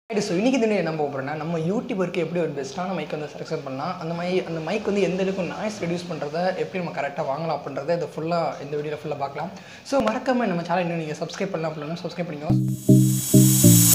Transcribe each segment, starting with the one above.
right so இன்றைக்கி தினம் என்ன போகிறோம்னா நம்ம யூடியூபருக்கு எப்படி ஒரு பெஸ்ட்டான மைக் வந்து செலக்ஷன் பண்ணலாம் அந்த மை அந்த மைக் வந்து எந்த அளவுக்கு நாய்ஸ் ரெடியூஸ் பண்ணுறத எப்படி நம்ம கரெக்டாக வாங்கலாம் அப்படின்றத இதை ஃபுல்லாக இந்த வீடியோவில் ஃபுல்லாக பார்க்கலாம் ஸோ மறக்காமல் நம்ம சேனல் இன்னும் நீங்கள் சப்ஸ்கிரைப் பண்ணலாம் அப்படின்னா சப்ஸ்கிரைப் பண்ணிக்கோ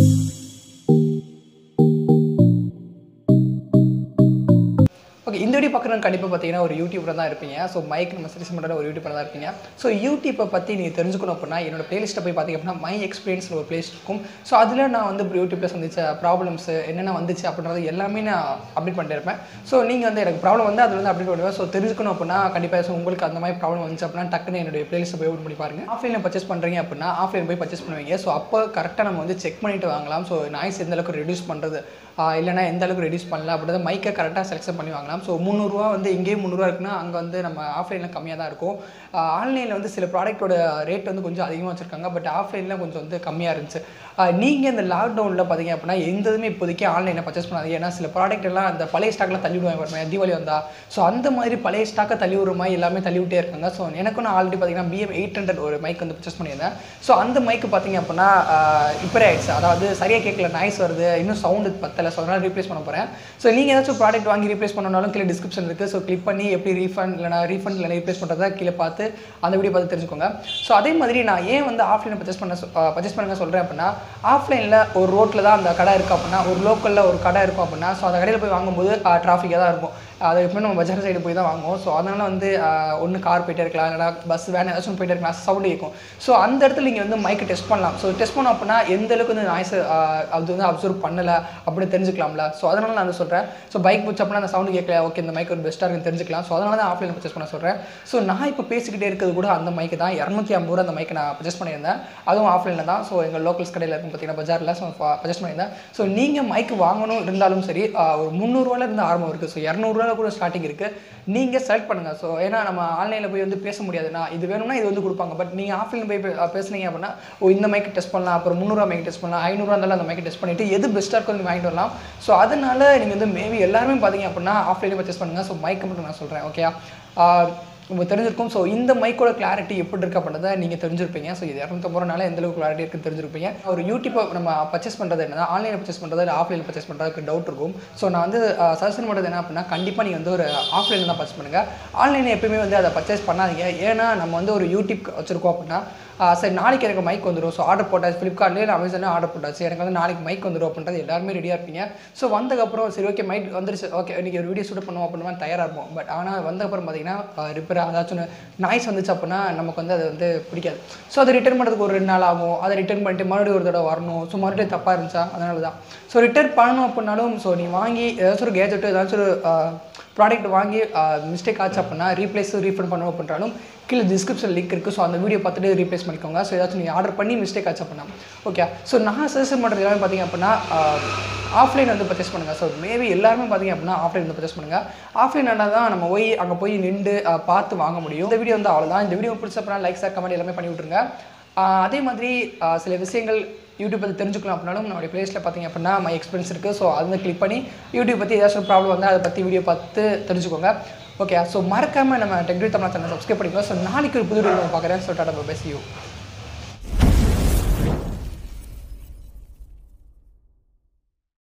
ஓகே இந்த வீடியோ பார்க்குறவங்க கண்டிப்பாக பார்த்தீங்கன்னா ஒரு யூடியூபர் தான் இருப்பீங்க ஸோ மைக் நம்ம சர்ச் பண்ணுற ஒரு யூடியூபர் தான் இருப்பீங்க ஸோ யூடியூப்பை பற்றி நீங்கள் தெரிஞ்சுக்கணும் அப்படின்னா என்னோட பிளேலிஸ்ட்டை போய் பார்த்தீங்க அப்படின்னா மை எக்ஸ்பீரியன்ஸ் ஒரு பிளேலிஸ்ட் இருக்கும் ஸோ அதில் நான் வந்து யூடியூப்பில் சந்திச்ச ப்ராப்ளம்ஸ் என்னென்ன வந்துச்சு அப்படின்றது எல்லாமே நான் அப்டேட் பண்ணிட்டு இருப்பேன் ஸோ நீங்கள் வந்து எனக்கு ப்ராப்ளம் வந்து அதில் வந்து அப்டேட் பண்ணுவேன் ஸோ தெரிஞ்சுக்கணும் அப்படின்னா கண்டிப்பாக ஸோ உங்களுக்கு அந்த மாதிரி ப்ராப்ளம் வந்துச்சு அப்படின்னா டக்குன்னு என்னுடைய பிளேலிஸ்ட்டை போய் ஓப்பன் பண்ணி பாருங்க ஆஃப்லைனில் பர்ச்சேஸ் பண்ணுறீங்க அப்படின்னா ஆஃப்லைன் போய் பர்ச்சேஸ் பண்ணுவீங்க ஸோ அப்போ கரெக்டாக நம்ம வந்து செக் பண்ணிட்டு வாங்கலாம் ஸோ நாய்ஸ் எந்த அளவுக்கு ரெடியூஸ் பண்ணுறது இல்லைனா எந்த அளவுக்கு ரெடியூஸ் பண்ணல அப்படின்றத மைக்கை கரெக்டாக செலக்ஷன் பண்ணி வாங்கலாம் ஸோ முந்நூறுரூவா வந்து இங்கேயும் முந்நூறுவா இருக்குன்னா அங்கே வந்து நம்ம ஆஃப்லைனில் கம்மியாக தான் இருக்கும் ஆன்லைனில் வந்து சில ப்ராடக்ட்டோட ரேட் வந்து கொஞ்சம் அதிகமாக வச்சுருக்காங்க பட் ஆஃப்லைனில் கொஞ்சம் வந்து கம்மியாக இருந்துச்சு நீங்கள் இந்த லாக்டவுனில் பார்த்தீங்க அப்படின்னா எந்த இதுவுமே இப்போதைக்கு ஆன்லைனில் பர்ச்சேஸ் பண்ணாதீங்க ஏன்னா சில ப்ராடக்ட் எல்லாம் அந்த பழைய ஸ்டாக்லாம் தள்ளி விடுவாங்க பாருங்க தீபாவளி வந்தா ஸோ அந்த மாதிரி பழைய ஸ்டாக்கை தள்ளி விடுற மாதிரி எல்லாமே தள்ளி விட்டே இருக்காங்க ஸோ எனக்கும் நான் ஆல்ரெடி பார்த்தீங்கன்னா பிஎம் எயிட் ஹண்ட்ரட் ஒரு மைக் வந்து பர்ச்சேஸ் பண்ணியிருந்தேன் ஸோ அந்த மைக்கு பார்த்தீங்க அப்படின்னா இப்போ ஆயிடுச்சு அதாவது சரியாக கேட்கல நாய்ஸ் வருது இன்னும் சவுண்டு பத்தலை ஸோ அதனால் ரீப்ளேஸ் பண்ண போகிறேன் ஸோ நீங்கள் ஏதாச்சும் ப்ராடக்ட் வாங்கி ரீப்ளேஸ் பண்ணனாலும் கீழே டிஸ்கிரிப்ஷன் இருக்குது ஸோ கிளிக் பண்ணி எப்படி ரீஃபண்ட் இல்லைனா ரீஃபண்ட் இல்லைனா ரீப்ளேஸ் பண்ணுறதா கீழே பார்த்து அந்த வீடியோ பார்த்து தெரிஞ்சுக்கோங்க ஸோ அதே மாதிரி நான் ஏன் வந்து ஆஃப்லைனில் பர்ச்சேஸ் பண்ண பர்ச்சேஸ் பண்ணுங்க சொல்கிறேன் அப்படின்னா ஆஃப்லைனில் ஒரு ரோட்டில் தான் அந்த கடை இருக்குது அப்படின்னா ஒரு லோக்கலில் ஒரு கடை இருக்கும் அப்படின்னா ஸோ அந்த கடையில் போய் வாங்கும்போது டிராஃபிக்காக தான் இருக்கும் அது எப்பவுமே நம்ம பஜார் சைடு போய் தான் வாங்குவோம் ஸோ அதனால் வந்து ஒன்று கார் போயிட்டே இருக்கலாம் இல்லைனா பஸ் வேன் ஏதாச்சும் போயிட்டே இருக்கலாம் சவுண்டு கேட்கும் ஸோ அந்த இடத்துல நீங்கள் வந்து மைக்கை டெஸ்ட் பண்ணலாம் ஸோ டெஸ்ட் பண்ணோம் அப்படின்னா எந்த அளவுக்கு வந்து நாய்ஸ் அது வந்து அப்சர்வ் பண்ணலை அப்படின்னு தெரிஞ்சுக்கலாம்ல ஸோ அதனால் நான் வந்து சொல்கிறேன் ஸோ பைக் பிடிச்ச அப்படின்னா அந்த சவுண்டு கேட்கல ஓகே இந்த மைக் ஒரு பெஸ்ட்டாக இருக்குன்னு தெரிஞ்சுக்கலாம் ஸோ அதனால தான் ஆஃப்லைனில் பர்ச்சேஸ் பண்ண சொல்கிறேன் ஸோ நான் இப்போ பேசிக்கிட்டே இருக்கிறது கூட அந்த மைக்கு தான் இரநூத்தி ஐம்பது ரூபா அந்த மைக்கை நான் பர்ச்சேஸ் பண்ணியிருந்தேன் அதுவும் ஆஃப்லைனில் தான் ஸோ எங்கள் லோக்கல்ஸ் கடையில் இருக்கும் பார்த்தீங்கன்னா பஜாரில் ஸோ பர்ச்சேஸ் பண்ணியிருந்தேன் ஸோ நீங்கள் மைக் வாங்கணும் இருந்தாலும் சரி ஒரு முந்நூறுவால இருந்து ஆரம்பம் இருக்குது ஸோ இரநூறுவால கூட ஸ்டார்டிங் இருக்குது நீங்கள் செலக்ட் பண்ணுங்கள் ஸோ ஏன்னா நம்ம ஆன்லைனில் போய் வந்து பேச முடியாதுண்ணா இது வேணும்னா இது வந்து கொடுப்பாங்க பட் நீங்கள் ஆஃப்லைன் போய் பேசுனீங்க அப்படின்னா ஓ இந்த மைக்கு டெஸ்ட் பண்ணலாம் அப்புறம் முந்நூறுவா மைக்கு டெஸ்ட் பண்ணலாம் ஐநூறுவா இருந்தாலும் அந்த மைக்கு டெஸ்ட் பண்ணிவிட்டு எது பெஸ்ட்டாக இருக்கும் நீங்கள் வாங்கிட்டு வரலாம் ஸோ அதனால நீங்கள் வந்து மேபி எல்லாருமே பார்த்தீங்க அப்படின்னா ஆஃப்லைனில் பர்ச்சேஸ் பண்ணுங்கள் ஸோ மைக்கை மட்டும் நான் சொல்கிறேன் ஓகே உங்களுக்கு தெரிஞ்சிருக்கும் ஸோ இந்த மைக்கோட கிளாரிட்டி எப்படி இருக்கு அப்படின்றத நீங்கள் தெரிஞ்சிருப்பீங்க ஸோ இது இரநூத்தம்பது ரூபானால எந்த அளவுக்கு கிளாரிட்டி இருக்குன்னு தெரிஞ்சிருப்பீங்க ஒரு யூடியூப்பை நம்ம பர்ச்சேஸ் பண்ணுறது என்ன ஆன்லைனில் பர்ச்சேஸ் பண்ணுறது இல்லை ஆஃப்லைனில் பர்ச்சேஸ் பண்ணுறதுக்கு டவுட் இருக்கும் ஸோ நான் வந்து சஜஷன் பண்ணுறது என்ன அப்படின்னா கண்டிப்பாக நீங்கள் வந்து ஒரு ஆஃப்லைனில் தான் பர்ச்சேஸ் பண்ணுங்கள் ஆன்லைனில் எப்பயுமே வந்து அதை பர்ச்சேஸ் பண்ணாதீங்க ஏன்னா நம்ம வந்து ஒரு யூடியூப் வச்சுருக்கோம் அப்படின்னா சரி நாளைக்கு எனக்கு மைக் வந்துடும் ஸோ ஆர்டர் போட்டாச்சு ஃப்ளிப்கார்ட்லேயே அமேசானில் ஆர்டர் போட்டாச்சு எனக்கு வந்து நாளைக்கு மைக் வந்துடும் அப்படின்றது எல்லாருமே ரெடியாக இருப்பீங்க ஸோ வந்ததுக்கப்புறம் சரி ஓகே மைக் வந்துருச்சு ஓகே இன்றைக்கி ஒரு வீடியோ ஷூட் பண்ணுவோம் அப்படின்னா தயாராக இருப்போம் பட் ஆனால் வந்ததுக்கப்புறம் பார்த்தீங்கன்னா ரிப்பேர் அதாச்சும் நாய்ஸ் வந்துச்சு அப்படின்னா நமக்கு வந்து அது வந்து பிடிக்காது ஸோ அதை ரிட்டர்ன் பண்ணுறதுக்கு ஒரு ரெண்டு நாள் ஆகும் அதை ரிட்டர்ன் பண்ணிட்டு மறுபடியும் ஒரு தடவை வரணும் ஸோ மறுபடியும் தப்பாக இருந்துச்சா அதனால தான் ஸோ ரிட்டர்ன் பண்ணணும் அப்படின்னாலும் ஸோ நீ வாங்கி ஏதாச்சும் ஒரு கேஜெட்டு ஏதாச்சும் ஒரு ப்ராடக்ட் வாங்கி மிஸ்டேக் ஆச்சு அப்படின்னா ரீப்ளேஸ் ரீஃபண்ட் பண்ணணும் அப்படின்றாலும் கீழே டிஸ்கிரிப்ஷன் லிங்க் இருக்குது ஸோ அந்த வீடியோ பார்த்துட்டு ரீப்ளேஸ் பண்ணிக்கோங்க ஸோ ஏதாச்சும் நீங்கள் ஆர்டர் பண்ணி மிஸ்டேக் ஆச்சு அப்படின்னா ஓகே ஸோ நான் சஜஷன் பண்ணுறது எல்லாமே பார்த்தீங்க அப்படின்னா ஆஃப்லைன் வந்து பர்ச்சேஸ் பண்ணுங்கள் ஸோ மேபி எல்லாருமே பார்த்தீங்க அப்படின்னா ஆஃப்லைன் வந்து பர்ச்சேஸ் பண்ணுங்கள் ஆஃப்லைன் தான் நம்ம போய் அங்கே போய் நின்று பார்த்து வாங்க முடியும் இந்த வீடியோ வந்து அவ்வளோதான் இந்த வீடியோ பிடிச்ச அப்படின்னா லைக் சார் கமெண்ட் எல்லாமே பண்ணி விட்ருங்க அதே மாதிரி சில விஷயங்கள் யூடியூப் பற்றி தெரிஞ்சுக்கலாம் அப்படின்னாலும் நம்மளுடைய பிளேஸில் பார்த்தீங்க அப்படின்னா மை எக்ஸ்பீரியன்ஸ் இருக்குது ஸோ அதை கிளிக் பண்ணி யூடியூப் பற்றி ஏதாச்சும் ப்ராப்ளம் வந்தால் அதை பற்றி வீடியோ பார்த்து தெரிஞ்சுக்கோங்க ஓகே ஸோ மறக்காமல் நம்ம டெக்ரி தமிழ் சேனல் சப்ஸ்கிரைப் பண்ணிக்கலாம் ஸோ நாளைக்கு ஒரு புது வீடியோ பார்க்குறேன் ஸோ டாடா பேசியூ